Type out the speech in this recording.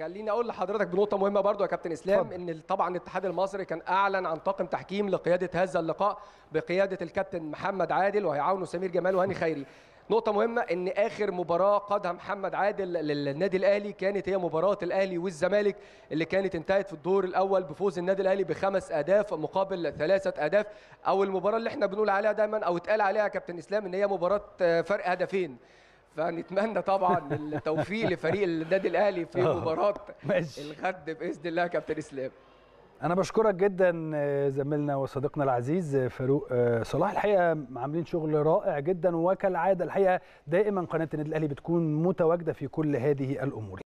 خليني اقول لحضرتك بنقطه مهمه برضو يا كابتن اسلام اتفضل. ان طبعا الاتحاد المصري كان اعلن عن طاقم تحكيم لقياده هذا اللقاء بقياده الكابتن محمد عادل وهيعاونه سمير جمال وهاني خيري نقطة مهمة إن آخر مباراة قادها محمد عادل للنادي الأهلي كانت هي مباراة الأهلي والزمالك اللي كانت انتهت في الدور الأول بفوز النادي الأهلي بخمس أهداف مقابل ثلاثة أهداف أو المباراة اللي احنا بنقول عليها دايما أو اتقال عليها يا كابتن إسلام إن هي مباراة آه، فرق هدفين فنتمنى طبعا التوفيق لفريق النادي الأهلي في آه. مباراة ماشي الغد باذن الله يا كابتن اسلام انا بشكرك جدا آه، زميلنا وصديقنا العزيز آه، فاروق آه، صلاح الحقيقه عاملين شغل رائع جدا وكالعاده الحقيقه دائما قناه النادي الاهلي بتكون متواجده في كل هذه الامور